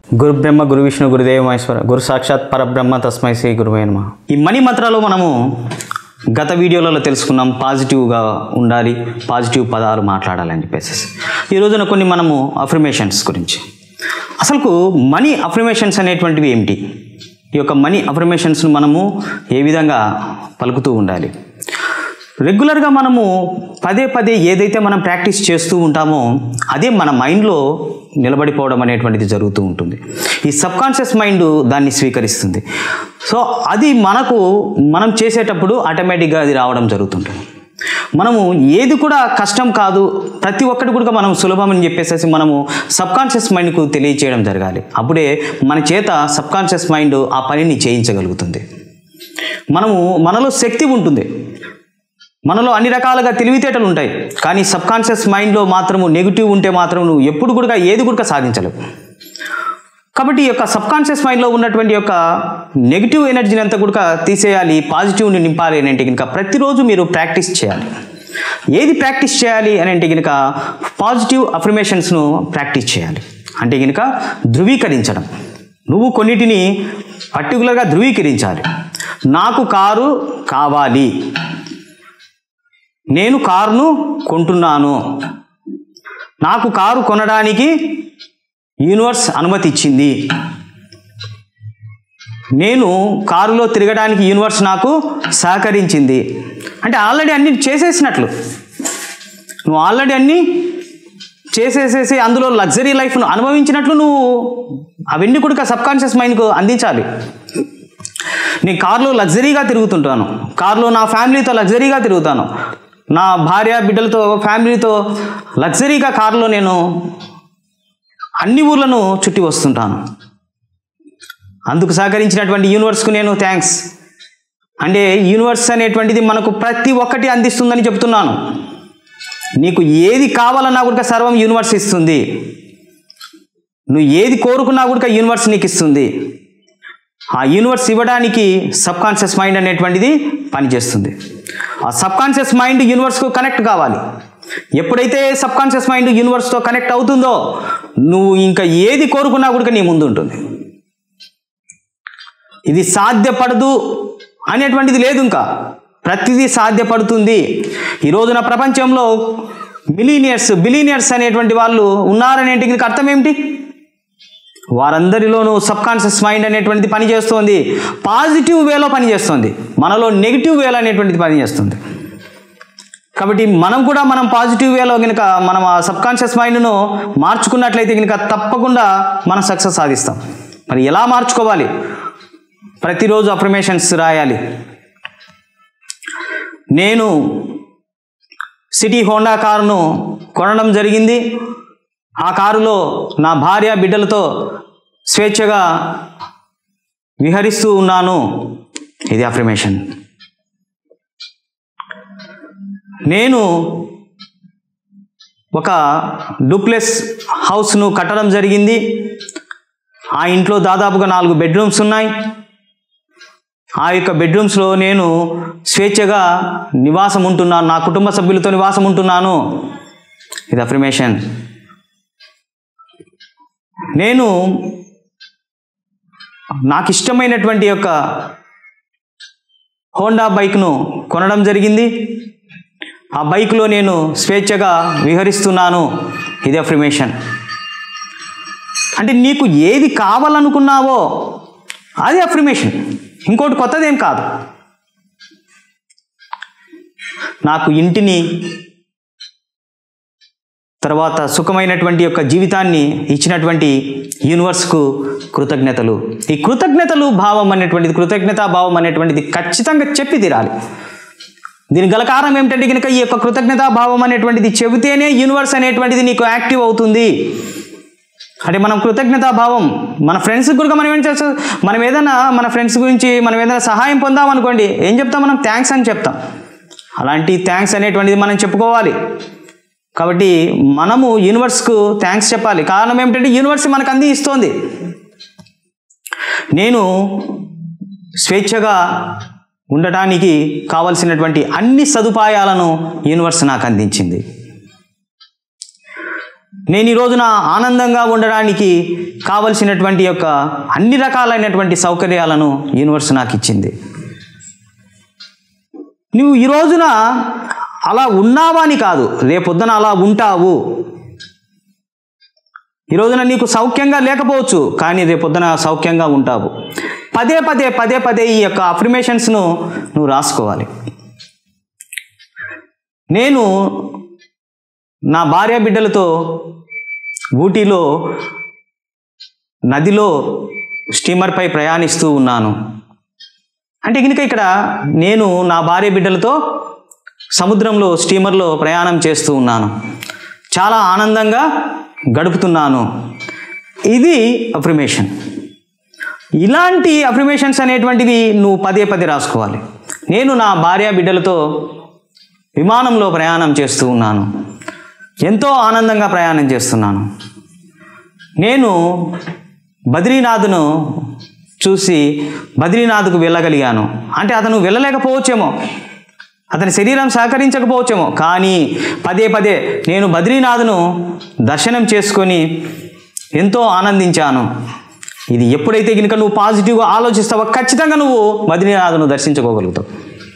గురు బ్రహ్మ గురు విష్ణు గురుదేవ మహేశ్వర గురు సాక్షాత్ పరబ్రహ్మ తస్మై శ్రీ గురువే నమ ఈ మనీ మంత్రాలు మనము గత వీడియోలలో తెలుసుకున్నాం పాజిటివ్గా ఉండాలి పాజిటివ్ పదాలు మాట్లాడాలని చెప్పేసి ఈ రోజున కొన్ని మనము అఫర్మేషన్స్ గురించి అసలుకు మనీ అఫర్మేషన్స్ అనేటువంటివి ఏమిటి ఈ యొక్క మనీ అఫర్మేషన్స్ను మనము ఏ విధంగా పలుకుతూ ఉండాలి రెగ్యులర్గా మనము పదే పదే ఏదైతే మనం ప్రాక్టీస్ చేస్తూ ఉంటామో అదే మన మైండ్లో నిలబడిపోవడం అనేటువంటిది జరుగుతూ ఉంటుంది ఈ సబ్కాన్షియస్ మైండ్ దాన్ని స్వీకరిస్తుంది సో అది మనకు మనం చేసేటప్పుడు ఆటోమేటిక్గా అది రావడం జరుగుతుంటుంది మనము ఏది కూడా కష్టం కాదు ప్రతి ఒక్కటి కూడా మనం సులభం అని చెప్పేసి మనము సబ్కాన్షియస్ మైండ్కు తెలియచేయడం జరగాలి అప్పుడే మన చేత సబ్కాన్షియస్ మైండ్ ఆ పనిని చేయించగలుగుతుంది మనము మనలో శక్తి ఉంటుంది మనలో అన్ని రకాలుగా తెలివితేటలు ఉంటాయి కానీ సబ్కాన్షియస్ మైండ్లో మాత్రము నెగిటివ్ ఉంటే మాత్రం నువ్వు ఎప్పుడు కూడా ఏది కూడా సాధించలేవు కాబట్టి ఈ యొక్క సబ్కాన్షియస్ మైండ్లో ఉన్నటువంటి యొక్క నెగిటివ్ ఎనర్జీని అంతా కూడా తీసేయాలి పాజిటివ్ని నింపాలి అని అంటే కనుక ప్రతిరోజు మీరు ప్రాక్టీస్ చేయాలి ఏది ప్రాక్టీస్ చేయాలి అని అంటే కనుక పాజిటివ్ అఫర్మేషన్స్ను ప్రాక్టీస్ చేయాలి అంటే కనుక ధృవీకరించడం నువ్వు కొన్నిటిని పర్టికులర్గా ధృవీకరించాలి నాకు కారు కావాలి నేను కారును కొంటున్నాను నాకు కారు కొనడానికి యూనివర్స్ అనుమతి ఇచ్చింది నేను కారులో తిరగడానికి యూనివర్స్ నాకు సహకరించింది అంటే ఆల్రెడీ అన్ని చేసేసినట్లు నువ్వు ఆల్రెడీ అన్నీ చేసేసేసి అందులో లగ్జరీ లైఫ్ను అనుభవించినట్లు నువ్వు అవన్నీ కూడా సబ్కాన్షియస్ మైండ్కు అందించాలి నేను కారులో లగ్జరీగా తిరుగుతుంటాను కారులో నా ఫ్యామిలీతో లగ్జరీగా తిరుగుతాను నా భార్య బిడ్డలతో ఫ్యామిలీతో లగ్జరీగా కారులో నేను అన్ని ఊర్లను చుట్టి వస్తుంటాను అందుకు సహకరించినటువంటి యూనివర్స్కు నేను థ్యాంక్స్ అంటే యూనివర్స్ అనేటువంటిది మనకు ప్రతి ఒక్కటి అందిస్తుందని చెప్తున్నాను నీకు ఏది కావాలన్నా కూడా సర్వం యూనివర్స్ ఇస్తుంది నువ్వు ఏది కోరుకున్నా కూడా యూనివర్స్ నీకు ఇస్తుంది ఆ యూనివర్స్ ఇవ్వడానికి సబ్ కాన్షియస్ మైండ్ అనేటువంటిది పనిచేస్తుంది ఆ సబ్ కాన్షియస్ మైండ్ యూనివర్స్కు కనెక్ట్ కావాలి ఎప్పుడైతే సబ్ కాన్షియస్ మైండ్ యూనివర్స్తో కనెక్ట్ అవుతుందో నువ్వు ఇంకా ఏది కోరుకున్నా కూడా నీ ముందు ఉంటుంది ఇది సాధ్యపడదు అనేటువంటిది లేదు ఇంకా ప్రతిదీ సాధ్యపడుతుంది ఈ రోజున ప్రపంచంలో మిలీనియర్స్ బిలీనియర్స్ అనేటువంటి వాళ్ళు ఉన్నారనేటికి అర్థం ఏమిటి వారందరిలోనూ సబ్ కాన్షియస్ మైండ్ అనేటువంటిది పనిచేస్తోంది పాజిటివ్ వేలో పనిచేస్తుంది మనలో నెగిటివ్ వేలో అనేటువంటిది పనిచేస్తుంది కాబట్టి మనం కూడా మనం పాజిటివ్ వేలో కనుక మనం ఆ సబ్ కాన్షియస్ మైండ్ను మార్చుకున్నట్లయితే కనుక తప్పకుండా మనం సక్సెస్ సాధిస్తాం మరి ఎలా మార్చుకోవాలి ప్రతిరోజు అఫర్మేషన్స్ రాయాలి నేను సిటీ హోండా కారును కొనడం జరిగింది ఆ కారులో నా భార్య బిడ్డలతో స్వేచ్ఛగా విహరిస్తూ ఉన్నాను ఇది అఫర్మేషన్ నేను ఒక డూప్లెస్ హౌస్ను కట్టడం జరిగింది ఆ ఇంట్లో దాదాపుగా నాలుగు బెడ్రూమ్స్ ఉన్నాయి ఆ యొక్క బెడ్రూమ్స్లో నేను స్వేచ్ఛగా నివాసం ఉంటున్నాను నా కుటుంబ సభ్యులతో నివాసం ఉంటున్నాను ఇది అఫర్మేషన్ నేను నాకు ఇష్టమైనటువంటి యొక్క హోండా బైక్ను కొనడం జరిగింది ఆ బైక్లో నేను స్వేచ్ఛగా విహరిస్తున్నాను ఇది అఫర్మేషన్ అంటే నీకు ఏది కావాలనుకున్నావో అది అఫర్మేషన్ ఇంకోటి కొత్తదేం కాదు నాకు ఇంటిని తర్వాత సుఖమైనటువంటి యొక్క జీవితాన్ని ఇచ్చినటువంటి యూనివర్స్కు కృతజ్ఞతలు ఈ కృతజ్ఞతలు భావం అనేటువంటిది కృతజ్ఞతా భావం అనేటువంటిది ఖచ్చితంగా చెప్పి తీరాలి దీని గల కారణం ఏమిటంటే కనుక ఈ యొక్క కృతజ్ఞతా భావం అనేటువంటిది చెబితేనే యూనివర్స్ అనేటువంటిది నీకు యాక్టివ్ అవుతుంది అంటే మనం కృతజ్ఞతా భావం మన ఫ్రెండ్స్ కూడా మనం ఏం చేస్తాం మనం ఏదైనా మన ఫ్రెండ్స్ గురించి మనం ఏదైనా సహాయం పొందాం అనుకోండి ఏం చెప్తాం మనం థ్యాంక్స్ అని చెప్తాం అలాంటి థ్యాంక్స్ అనేటువంటిది మనం చెప్పుకోవాలి కాబట్టి మనము యూనివర్స్కు థ్యాంక్స్ చెప్పాలి కారణం ఏమిటంటే యూనివర్స్ మనకు అంది ఇస్తోంది నేను స్వేచ్ఛగా ఉండటానికి కావలసినటువంటి అన్ని సదుపాయాలను యూనివర్స్ నాకు అందించింది నేను ఈ రోజున ఆనందంగా ఉండడానికి కావలసినటువంటి యొక్క అన్ని రకాలైనటువంటి సౌకర్యాలను యూనివర్స్ నాకు ఇచ్చింది నువ్వు ఈ రోజున అలా ఉన్నావా అని కాదు రేపొద్దున అలా ఉంటావు ఈ రోజున నీకు సౌఖ్యంగా లేకపోవచ్చు కానీ రేపొద్దున సౌఖ్యంగా ఉంటావు పదే పదే పదే పదే ఈ యొక్క అఫర్మేషన్స్ను నువ్వు రాసుకోవాలి నేను నా భార్య బిడ్డలతో ఊటీలో నదిలో స్టీమర్పై ప్రయాణిస్తూ ఉన్నాను అంటే కనుక ఇక్కడ నేను నా భార్య బిడ్డలతో సముద్రంలో స్టీమర్లో ప్రయాణం చేస్తూ ఉన్నాను చాలా ఆనందంగా గడుపుతున్నాను ఇది అఫర్మేషన్ ఇలాంటి అఫర్మేషన్స్ అనేటువంటివి నువ్వు పదే పదే రాసుకోవాలి నేను నా భార్య బిడ్డలతో విమానంలో ప్రయాణం చేస్తూ ఉన్నాను ఎంతో ఆనందంగా ప్రయాణం చేస్తున్నాను నేను బద్రీనాథ్ను చూసి బద్రీనాథ్కు వెళ్ళగలిగాను అంటే అతను వెళ్ళలేకపోవచ్చేమో అతని శరీరం సహకరించకపోవచ్చేమో కానీ పదే పదే నేను బద్రీనాథ్ను దర్శనం చేసుకొని ఎంతో ఆనందించాను ఇది ఎప్పుడైతే కనుక నువ్వు పాజిటివ్గా ఆలోచిస్తావో ఖచ్చితంగా నువ్వు బద్రీనాథ్ను దర్శించుకోగలుగుతావు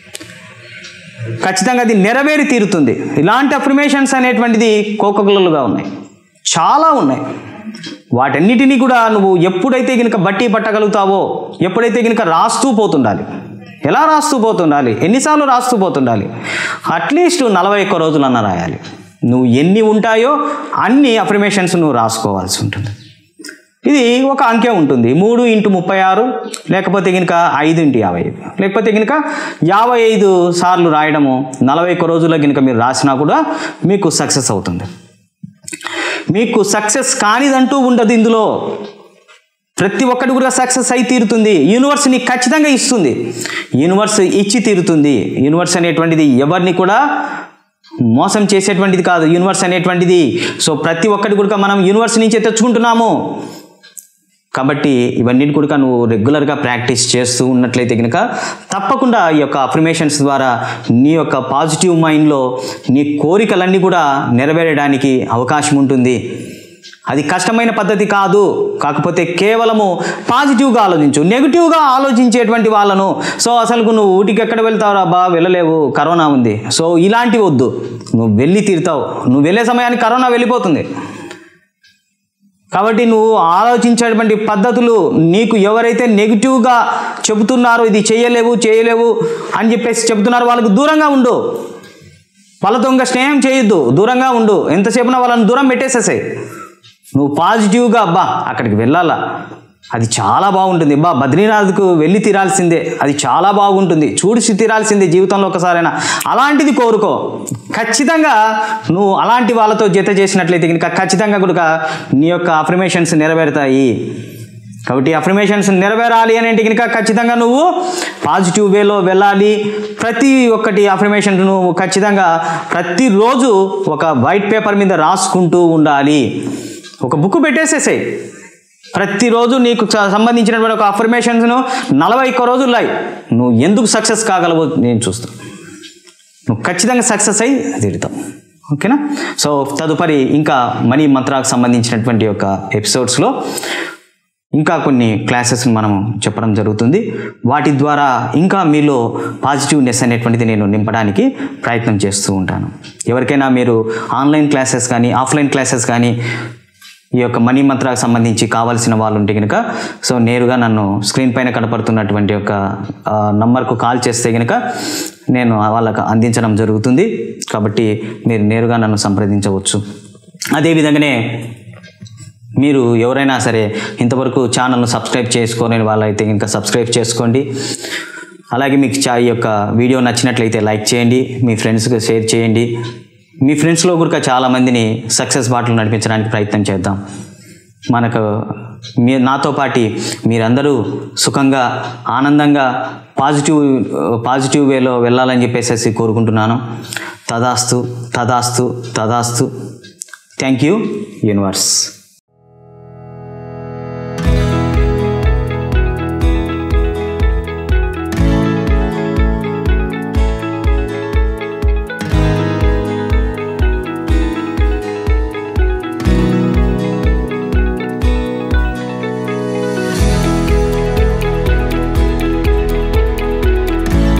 ఖచ్చితంగా అది నెరవేరి తీరుతుంది ఇలాంటి అఫర్మేషన్స్ అనేటువంటిది కోకొకలుగా ఉన్నాయి చాలా ఉన్నాయి వాటన్నిటినీ కూడా నువ్వు ఎప్పుడైతే కనుక బట్టి పట్టగలుగుతావో ఎప్పుడైతే కనుక రాస్తూ పోతుండాలి ఎలా రాస్తూ పోతుండాలి ఎన్నిసార్లు రాస్తూ పోతుండాలి అట్లీస్ట్ నలభై ఒక్క రోజులన్నా రాయాలి నువ్వు ఎన్ని ఉంటాయో అన్ని అఫర్మేషన్స్ నువ్వు రాసుకోవాల్సి ఉంటుంది ఇది ఒక అంకె ఉంటుంది మూడు ఇంటూ ముప్పై ఆరు లేకపోతే కనుక ఐదు ఇంటూ యాభై ఐదు లేకపోతే కనుక యాభై ఐదు సార్లు రాయడము నలభై ఒక్క రోజుల్లో కనుక మీరు రాసినా కూడా మీకు సక్సెస్ అవుతుంది మీకు సక్సెస్ కానిదంటూ ఉండదు ఇందులో ప్రతి ఒక్కటి కూడా సక్సెస్ అయి తీరుతుంది యూనివర్స్ నీకు ఖచ్చితంగా ఇస్తుంది యూనివర్స్ ఇచ్చి తీరుతుంది యూనివర్స్ అనేటువంటిది ఎవరిని కూడా మోసం చేసేటువంటిది కాదు యూనివర్స్ అనేటువంటిది సో ప్రతి ఒక్కటి కూడా మనం యూనివర్స్ నుంచే తెచ్చుకుంటున్నాము కాబట్టి ఇవన్నీ కూడా నువ్వు రెగ్యులర్గా ప్రాక్టీస్ చేస్తూ ఉన్నట్లయితే కనుక తప్పకుండా ఈ యొక్క అఫర్మేషన్స్ ద్వారా నీ యొక్క పాజిటివ్ మైండ్లో నీ కోరికలన్నీ కూడా నెరవేరడానికి అవకాశం ఉంటుంది అది కష్టమైన పద్ధతి కాదు కాకపోతే కేవలము పాజిటివ్గా ఆలోచించు నెగిటివ్గా ఆలోచించేటువంటి వాళ్ళను సో అసలు నువ్వు ఊటికి ఎక్కడ వెళ్తావురా బా వెళ్ళలేవు కరోనా ఉంది సో ఇలాంటివి వద్దు నువ్వు వెళ్ళి తీరుతావు నువ్వు వెళ్ళే సమయానికి కరోనా వెళ్ళిపోతుంది కాబట్టి నువ్వు ఆలోచించేటువంటి పద్ధతులు నీకు ఎవరైతే నెగిటివ్గా చెబుతున్నారో ఇది చేయలేవు చేయలేవు అని చెప్పేసి చెబుతున్నారో వాళ్ళకు దూరంగా ఉండు వాళ్ళతో ఇంకా స్నేహం చేయొద్దు దూరంగా ఉండు ఎంతసేపున వాళ్ళని దూరం పెట్టేసేసాయి నువ్వు పాజిటివ్గా అబ్బా అక్కడికి వెళ్ళాలా అది చాలా బాగుంటుంది బా బద్రీనాథ్కు వెళ్ళి తీరాల్సిందే అది చాలా బాగుంటుంది చూసి తీరాల్సిందే జీవితంలో ఒకసారైనా అలాంటిది కోరుకో ఖచ్చితంగా నువ్వు అలాంటి వాళ్ళతో జత చేసినట్లయితే కనుక ఖచ్చితంగా కూడా నీ యొక్క అఫర్మేషన్స్ నెరవేరుతాయి కాబట్టి అఫర్మేషన్స్ నెరవేరాలి అని అంటే కనుక ఖచ్చితంగా నువ్వు పాజిటివ్ వేలో వెళ్ళాలి ప్రతి ఒక్కటి అఫర్మేషన్ నువ్వు ఖచ్చితంగా ప్రతిరోజు ఒక వైట్ పేపర్ మీద రాసుకుంటూ ఉండాలి ఒక బుక్ పెట్టేసేసాయి ప్రతిరోజు నీకు స- సంబంధించినటువంటి ఒక అఫర్మేషన్స్ను నలభై ఒక్క రోజులు లాయి నువ్వు ఎందుకు సక్సెస్ కాగలవో నేను చూస్తాను నువ్వు ఖచ్చితంగా సక్సెస్ అయ్యి తీరుతావు ఓకేనా సో తదుపరి ఇంకా మనీ మంత్రాకు సంబంధించినటువంటి యొక్క ఎపిసోడ్స్లో ఇంకా కొన్ని క్లాసెస్ని మనం చెప్పడం జరుగుతుంది వాటి ద్వారా ఇంకా మీలో పాజిటివ్నెస్ అనేటువంటిది నేను నింపడానికి ప్రయత్నం చేస్తూ ఉంటాను ఎవరికైనా మీరు ఆన్లైన్ క్లాసెస్ కానీ ఆఫ్లైన్ క్లాసెస్ కానీ ఈ యొక్క మనీ మంత్రాకు సంబంధించి కావాల్సిన వాళ్ళు ఉంటే కనుక సో నేరుగా నన్ను స్క్రీన్ పైన కనపడుతున్నటువంటి యొక్క ఆ, నంబర్కు కాల్ చేస్తే కనుక నేను వాళ్ళకు అందించడం జరుగుతుంది కాబట్టి మీరు నేరుగా నన్ను సంప్రదించవచ్చు అదేవిధంగానే మీరు ఎవరైనా సరే ఇంతవరకు ఛానల్ను సబ్స్క్రైబ్ చేసుకోలేని వాళ్ళైతే ఇంకా సబ్స్క్రైబ్ చేసుకోండి అలాగే మీకు చా ఈ యొక్క వీడియో నచ్చినట్లయితే లైక్ చేయండి మీ ఫ్రెండ్స్కి షేర్ చేయండి మీ ఫ్రెండ్స్లో కూడా చాలామందిని సక్సెస్ బాటలు నడిపించడానికి ప్రయత్నం చేద్దాం మనకు మీ నాతో పాటి మీరందరూ సుఖంగా ఆనందంగా పాజిటివ్ పాజిటివ్ వేలో వెళ్ళాలని చెప్పేసి కోరుకుంటున్నాను తదాస్తు తదాస్తు తదాస్తు థ్యాంక్ యూ యూనివర్స్